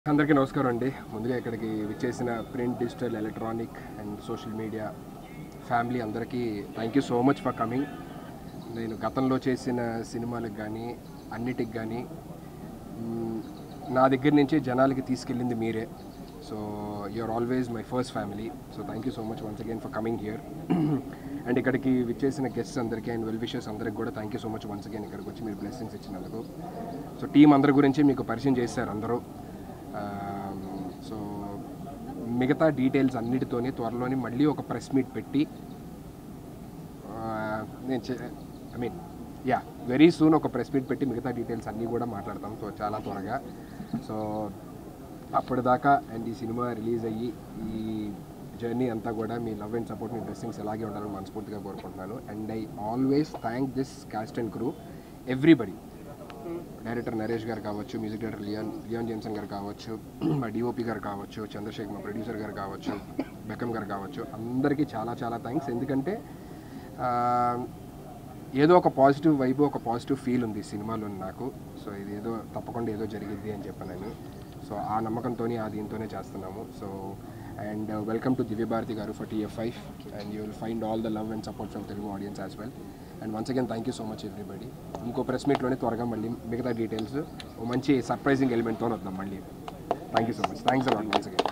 అందరికీ నమస్కారం అండి ముందుగా ఇక్కడికి విచ్చేసిన print digital electronic and social media family అందరికీ thank you so much for coming నేను గతంలో చేసిన సినిమాలకు కానీ అన్నిటికి కానీ మ్, నా దగ్గర నుంచి జనాలకి తీసుకెళ్ళింది మీరే so you're always my first family so thank you so much once again for coming here and ఇక్కడికి విచ్చేసిన గెస్ట్స్ అందరికీ అండ్ వెల్ విషెస్ అందరికి కూడా thank you so much once again ఇక్కడికి వచ్చి మీరు బ్లెస్సింగ్స్ ఇచ్చినందుకు సో టీం అందరి గురించి మీకు పరిచయం చేశారు అందరూ సో మిగతా డీటెయిల్స్ అన్నిటితోని త్వరలోని మళ్ళీ ఒక ప్రెస్ మీట్ పెట్టి ఆ, నేను I mean ya very soon ఒక ప్రెస్ మీట్ పెట్టి మిగతా డీటెయిల్స్ అన్నీ కూడా మాట్లాడతాం సో చాలా త్వరగా సో అప్పటిదాకా అండ్ ఈ సినిమా రిలీజ్ అయ్యి ఈ జర్నీ అంతా కూడా మీ లవ్ అండ్ సపోర్ట్ మీ బ్లెస్సింగ్స్ ఎలాగే ఉండాలని మనస్ఫూర్తిగా కోరుకుంటున్నాను and I always thank this cast and crew everybody director Naresh garu కావచ్చు music director Leon Leon Jameson garu కావచ్చు మా డిఓపి గారు కావచ్చు చంద్రశేఖర్ మా ప్రొడ్యూసర్ గారు కావచ్చు బెక్కం గారు కావచ్చు అందరికీ చాలా చాలా థ్యాంక్స్ ఎందుకంటే ఆ, ఏదో ఒక పాజిటివ్ వైబ్ ఒక పాజిటివ్ ఫీల్ ఉంది ఈ సినిమాలో నాకు సో ఇది ఏదో తప్పకుండా ఏదో జరిగిద్ది అని చెప్పానని సో ఆ నమ్మకంతో ఆ దీంతోనే చేస్తున్నాము so and welcome to Divya Bharathi garu for T F five and you will find all the love and support from Telugu audience as well and once again thank you so much everybody ఇంకో ప్రెస్ మీట్లోనే త్వరగా మళ్ళీ మిగతా డీటెయిల్స్ మంచి సర్ప్రైజింగ్ ఎలిమెంట్తో వద్దాం మళ్ళీ thank you so much thanks a lot once again